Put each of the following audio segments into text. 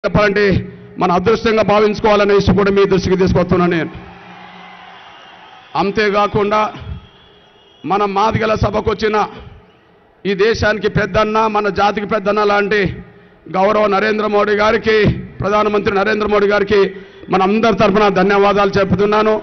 చెప్పాలంటే మన అదృష్టంగా భావించుకోవాలనే విషయం కూడా మీ దృష్టికి తీసుకొస్తున్నాను నేను అంతేకాకుండా మన మాదిగల సభకు వచ్చిన ఈ దేశానికి పెద్దన్న మన జాతికి పెద్దన్న లాంటి గౌరవ నరేంద్ర మోడీ గారికి ప్రధానమంత్రి నరేంద్ర మోడీ గారికి మన అందరి తరఫున ధన్యవాదాలు చెప్తున్నాను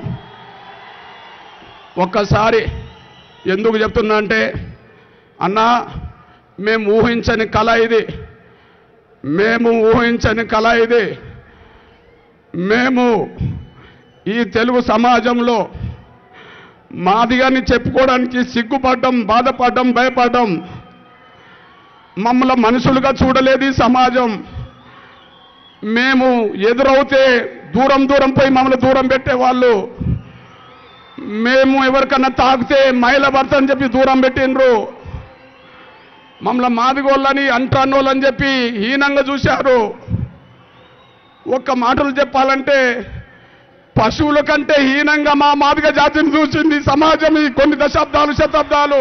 ఒక్కసారి ఎందుకు చెప్తున్నా అంటే అన్నా మేము ఊహించని కళ ఇది మేము ఊహించని కళ ఇది మేము ఈ తెలుగు సమాజంలో మాదిగాని చెప్పుకోవడానికి సిగ్గుపడ్డం బాధపడ్డం భయపడ్డం మమ్మల్ని మనుషులుగా చూడలేదు ఈ సమాజం మేము ఎదురవుతే దూరం దూరం పోయి మమ్మల్ని దూరం పెట్టేవాళ్ళు మేము ఎవరికన్నా తాకితే మహిళ భర్త అని చెప్పి దూరం పెట్టిండ్రు మమ్మల్ని మాదిగోళ్ళని అంటానోళ్ళని చెప్పి హీనంగా చూశారు ఒక్క మాటలు చెప్పాలంటే పశువుల కంటే హీనంగా మా మాదిగ జాతిని చూసింది సమాజం ఈ కొన్ని దశాబ్దాలు శతాబ్దాలు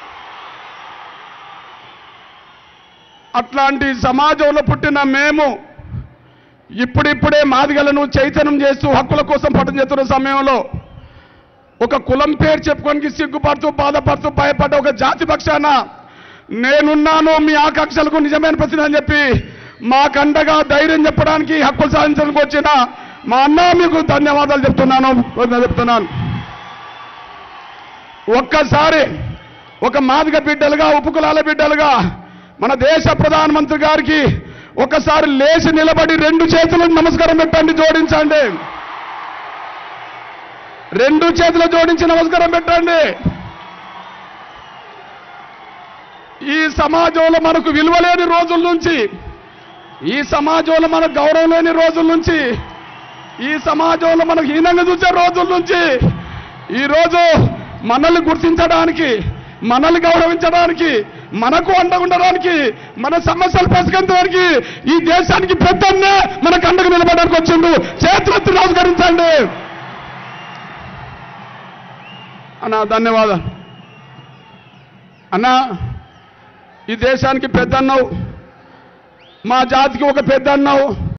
అట్లాంటి సమాజంలో పుట్టిన మేము ఇప్పుడిప్పుడే మాదిగలను చైతన్యం చేస్తూ హక్కుల కోసం పట్టం చేస్తున్న సమయంలో ఒక కులం పేరు చెప్పుకోనికి సిగ్గుపడుతూ బాధపడుతూ భయపడ్డ ఒక జాతి పక్షాన నేనున్నాను మీ ఆకాంక్షలకు నిజమైన ప్రశ్న అని చెప్పి మాకండగా ధైర్యం చెప్పడానికి హక్కులు సాధించడానికి వచ్చిన మా అన్న మీకు ధన్యవాదాలు చెప్తున్నాను కృతజ్ఞతలు చెప్తున్నాను ఒక్కసారి ఒక మాదిగ బిడ్డలుగా ఉపకులాల బిడ్డలుగా మన దేశ ప్రధానమంత్రి గారికి ఒకసారి లేచి నిలబడి రెండు చేతులకు నమస్కారం పెట్టండి జోడించండి రెండు చేతులు జోడించి నమస్కారం పెట్టండి ఈ సమాజంలో మనకు విలువ లేని రోజుల నుంచి ఈ సమాజంలో మనకు గౌరవం లేని రోజుల నుంచి ఈ సమాజంలో మనకు హీనంగా చూసే రోజుల నుంచి ఈరోజు మనల్ని గుర్తించడానికి మనల్ని గౌరవించడానికి మనకు అండగా ఉండడానికి మన సమస్యలు పరిష్కరించడానికి ఈ దేశానికి పెద్దన్నే మనకు అండగా నిలబడడానికి వచ్చిండు చేతులెత్తి నమస్కరించండి అన్నా ధన్యవాదాలు అన్నా ఈ దేశానికి పెద్ద అన్నావు మా జాతికి ఒక పెద్ద అన్నావు